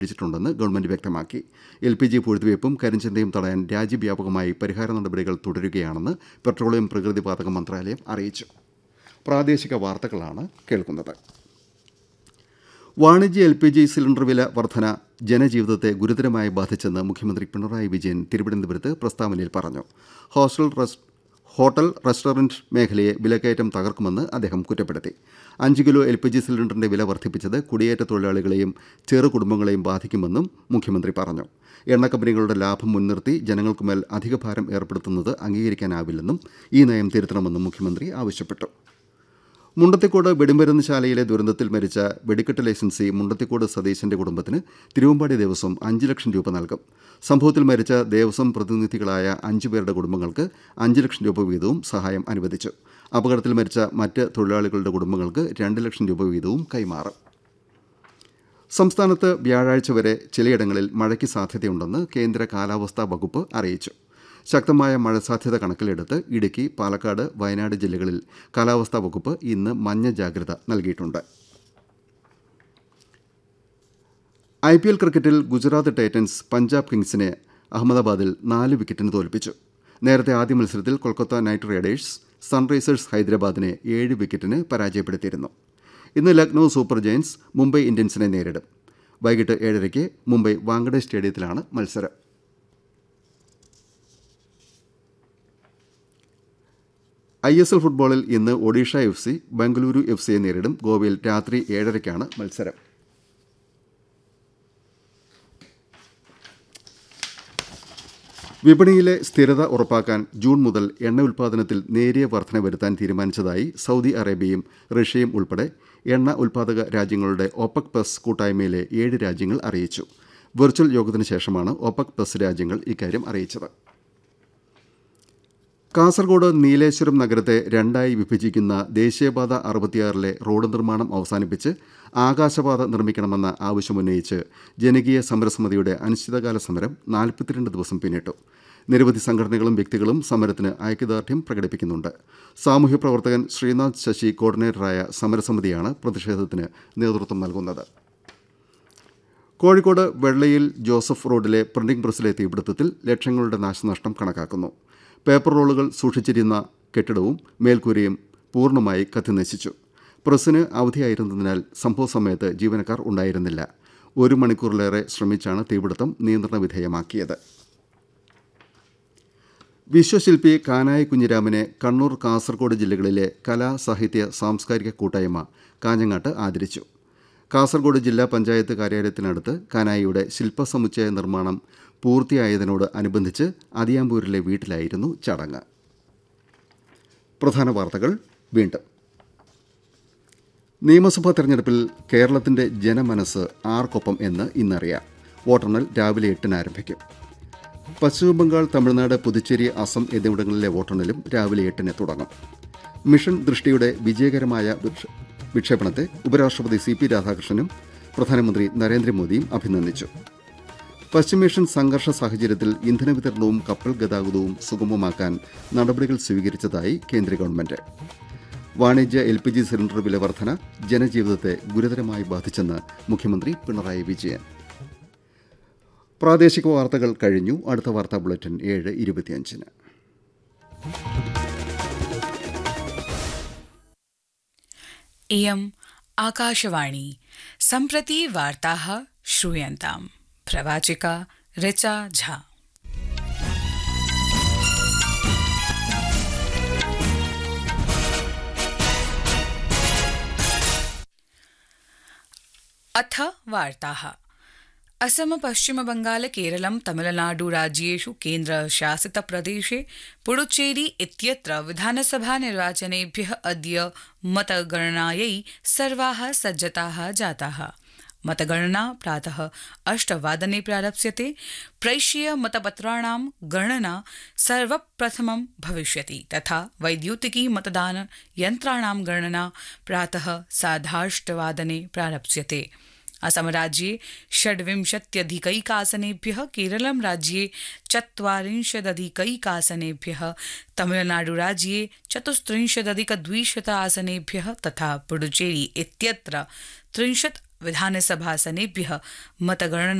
ിച്ചിട്ടുണ്ടെന്ന് government വ്യക്തമാക്കി L P G പൂഴ്ത്തിവയ്പും കരിഞ്ചന്തയും തടയാൻ രാജ്യവ്യാപകമായി പരിഹാര നടപടികൾ തുടരുകയാണെന്ന് പെട്രോളിയം പ്രകൃതിവാതക മന്ത്രാലയം അറിയിച്ചു പ്രാദേശിക വാർത്തകളാണ് കേൾക്കുന്നത് വാണിജ്യ എൽ പി ജി സിലിണ്ടർ വില വർധന ജനജീവിതത്തെ ഗുരുതരമായി ബാധിച്ചെന്ന് മുഖ്യമന്ത്രി പിണറായി വിജയൻ തിരുവനന്തപുരത്ത് പ്രസ്താവനയിൽ പറഞ്ഞു ഹോസ്റ്റൽ റെസ് ഹോട്ടൽ റെസ്റ്റോറന്റ് മേഖലയെ വിലക്കയറ്റം തകർക്കുമെന്ന് അദ്ദേഹം കുറ്റപ്പെടുത്തി അഞ്ച് കിലോ എൽ പി ജി സിലിണ്ടറിന്റെ വില വർദ്ധിപ്പിച്ചത് കുടിയേറ്റ തൊഴിലാളികളെയും ചെറു കുടുംബങ്ങളെയും ബാധിക്കുമെന്നും മുഖ്യമന്ത്രി പറഞ്ഞു എണ്ണ കമ്പനികളുടെ ലാഭം മുൻനിർത്തി ജനങ്ങൾക്കുമേൽ അധിക ഭാരം ഏർപ്പെടുത്തുന്നത് അംഗീകരിക്കാനാവില്ലെന്നും ഈ നയം തിരുത്തണമെന്നും മുഖ്യമന്ത്രി ആവശ്യപ്പെട്ടു മുണ്ടത്തിക്കോട് വെടിമരുന്ന് ശാലയിലെ ദുരന്തത്തിൽ മരിച്ച വെടിക്കെട്ട് ലൈസൻസി മുണ്ടത്തിക്കോട് സതീശന്റെ കുടുംബത്തിന് തിരുവമ്പാടി ദേവസ്വം അഞ്ച് ലക്ഷം രൂപ നൽകും സംഭവത്തിൽ മരിച്ച ദേവസ്വം പ്രതിനിധികളായ അഞ്ചു പേരുടെ കുടുംബങ്ങൾക്ക് അഞ്ച് ലക്ഷം രൂപ വീതവും സഹായം അനുവദിച്ചു അപകടത്തിൽ മരിച്ച മറ്റ് തൊഴിലാളികളുടെ കുടുംബങ്ങൾക്ക് രണ്ട് ലക്ഷം രൂപ വീതവും കൈമാറും സംസ്ഥാനത്ത് വ്യാഴാഴ്ച വരെ ചിലയിടങ്ങളിൽ മഴയ്ക്ക് സാധ്യതയുണ്ടെന്ന് കേന്ദ്ര കാലാവസ്ഥാ വകുപ്പ് അറിയിച്ചു ശക്തമായ മഴ സാധ്യത കണക്കിലെടുത്ത് ഇടുക്കി പാലക്കാട് വയനാട് ജില്ലകളിൽ കാലാവസ്ഥാ വകുപ്പ് ഇന്ന് മഞ്ഞ ജാഗ്രത നൽകിയിട്ടുണ്ട് ഐ പി എൽ ക്രിക്കറ്റിൽ ഗുജറാത്ത് ടൈറ്റൻസ് പഞ്ചാബ് കിങ്സിനെ അഹമ്മദാബാദിൽ നാല് വിക്കറ്റിന് തോൽപ്പിച്ചു നേരത്തെ ആദ്യ മത്സരത്തിൽ കൊൽക്കത്ത നൈറ്റ് റൈഡേഴ്സ് സൺറൈസേഴ്സ് ഹൈദരാബാദിനെ ഏഴ് വിക്കറ്റിന് പരാജയപ്പെടുത്തിയിരുന്നു ഇന്ന് ലക്നൌ സൂപ്പർ ജയൻസ് മുംബൈ ഇന്ത്യൻസിനെ നേരിടും വൈകിട്ട് ഏഴരയ്ക്ക് മുംബൈ വാങ്കഡെ സ്റ്റേഡിയത്തിലാണ് മത്സരം ഐ എസ് എൽ ഫുട്ബോളിൽ ഇന്ന് Odisha F C Bengaluru F സിയെ നേരിടും ഗോവയിൽ രാത്രി ഏഴരയ്ക്കാണ് മത്സരം വിപണിയിലെ സ്ഥിരത ഉറപ്പാക്കാൻ ജൂൺ മുതൽ എണ്ണ ഉൽപ്പാദനത്തിൽ നേരിയ വർധന വരുത്താൻ തീരുമാനിച്ചതായി സൗദി അറേബ്യയും റഷ്യയും ഉൾപ്പെടെ എണ്ണ ഉൽപ്പാദക രാജ്യങ്ങളുടെ ഒപക് പ്ലസ് കൂട്ടായ്മയിലെ ഏഴ് രാജ്യങ്ങൾ അറിയിച്ചു വെർച്വൽ യോഗത്തിന് ശേഷമാണ് ഒപക് പ്ലസ് രാജ്യങ്ങൾ ഇക്കാര്യം അറിയിച്ചത് കാസർഗോഡ് നീലേശ്വരം നഗരത്തെ രണ്ടായി വിഭജിക്കുന്ന ദേശീയപാത അറുപത്തിയാറിലെ റോഡ് നിർമ്മാണം അവസാനിപ്പിച്ച് ആകാശപാത നിർമ്മിക്കണമെന്ന ആവശ്യമുന്നയിച്ച് ജനകീയ സമരസമിതിയുടെ അനിശ്ചിതകാല സമരം നാൽപ്പത്തിരണ്ട് ദിവസം പിന്നിട്ടു നിരവധി സംഘടനകളും വ്യക്തികളും സമരത്തിന് ഐക്യദാർഢ്യം പ്രകടിപ്പിക്കുന്നുണ്ട് സാമൂഹ്യ പ്രവർത്തകൻ ശ്രീനാഥ് ശശി കോർഡിനേറ്ററായ സമരസമിതിയാണ് പ്രതിഷേധത്തിന് നേതൃത്വം നൽകുന്നത് കോഴിക്കോട് വെള്ളയിൽ ജോസഫ് റോഡിലെ പ്രിന്റിംഗ് പ്രസ്സിലെ തീപിടുത്തത്തിൽ ലക്ഷങ്ങളുടെ നാശനഷ്ടം കണക്കാക്കുന്നു പേപ്പർ റോളുകൾ സൂക്ഷിച്ചിരുന്ന കെട്ടിടവും മേൽക്കൂരയും പൂർണ്ണമായി കത്തിനശിച്ചു പ്രസ്സിന് അവധിയായിരുന്നതിനാൽ സംഭവ സമയത്ത് ജീവനക്കാർ ഉണ്ടായിരുന്നില്ല ഒരു മണിക്കൂറിലേറെ ശ്രമിച്ചാണ് തീപിടുത്തം നിയന്ത്രണ വിധേയമാക്കിയത് വിശ്വശില്പി കാനായി കുഞ്ഞിരാമനെ കണ്ണൂർ കാസർഗോഡ് ജില്ലകളിലെ കലാ സാഹിത്യ സാംസ്കാരിക കൂട്ടായ്മ കാഞ്ഞങ്ങാട്ട് ആദരിച്ചു കാസർഗോഡ് ജില്ലാ പഞ്ചായത്ത് കാര്യാലയത്തിനടുത്ത് കാനായിയുടെ ശില്പസമുച്ചയ നിർമ്മാണം പൂർത്തിയായതിനോട് അനുബന്ധിച്ച് അതിയാമ്പൂരിലെ വീട്ടിലായിരുന്നു ചടങ്ങ് പ്രധാന വാർത്തകൾ വീണ്ടും നിയമസഭാ തെരഞ്ഞെടുപ്പിൽ കേരളത്തിന്റെ ജനമനസ് ആർക്കൊപ്പം എന്ന് ഇന്നറിയാം വോട്ടെണ്ണൽ രാവിലെ എട്ടിന് ആരംഭിക്കും പശ്ചിമബംഗാൾ തമിഴ്നാട് പുതുച്ചേരി അസം എന്നിവിടങ്ങളിലെ വോട്ടെണ്ണലും രാവിലെ എട്ടിന് തുടങ്ങും മിഷൻ ദൃഷ്ടിയുടെ വിജയകരമായ വിക്ഷ- വിക്ഷേപണത്തെ ഉപരാഷ്ട്രപതി സി പി രാധാകൃഷ്ണനും പ്രധാനമന്ത്രി നരേന്ദ്രമോദിയും അഭിനന്ദിച്ചു പശ്ചിമേഷ്യൻ സംഘർഷ സാഹചര്യത്തിൽ ഇന്ധന വിതരണവും കപ്പൽ ഗതാഗതവും സുഗമമാക്കാൻ നടപടികൾ സ്വീകരിച്ചതായി കേന്ദ്ര ഗവൺമെന്റ് വാണിജ്യ എൽ പി ജി സിലിണ്ടർ വില വർധന ജനജീവിതത്തെ ഗുരുതരമായി ബാധിച്ചെന്ന് മുഖ്യമന്ത്രി പിണറായി വിജയൻ പ്രാദേശിക വാർത്തകൾ കഴിഞ്ഞു അടുത്ത വാർത്താ ബുള്ളറ്റിൻ ഏഴ് ഇരുപത്തിയഞ്ചിന് इयम् आकाशवाणी सम्प्रति वार्ताः श्रूयन्ताम् प्रवाचिका ऋचा झा अथ वार्ताः असम पश्चिमबंगाल केरलं तमिलनाडु राज्येषु केन्द्रशासितप्रदेशे पुडुचेरी इत्यत्र विधानसभा निर्वाचनेभ्यः अद्य मतगणनायै सर्वाः सज्जताः जाताः मतगणना प्रातः अष्टवादने प्रारप्स्यते प्रैष्य मतपत्राणां गणना सर्वप्रथमं भविष्यति तथा वैद्युतिकी मतदान यन्त्राणां गणना प्रातः सार्धाष्टवादने प्रारप्स्यते असमराज्ये षड्विंशत्यधिकैकासनेभ्यः केरलं राज्ये चत्वारिंशदधिकैकासनेभ्यः तमिलनाडुराज्ये चतुस्त्रिंशदधिकद्विशत आसनेभ्यः तथा पुडुचेरी इत्यत्र त्रिंशत् विधानसभासनेभ्यः मतगणना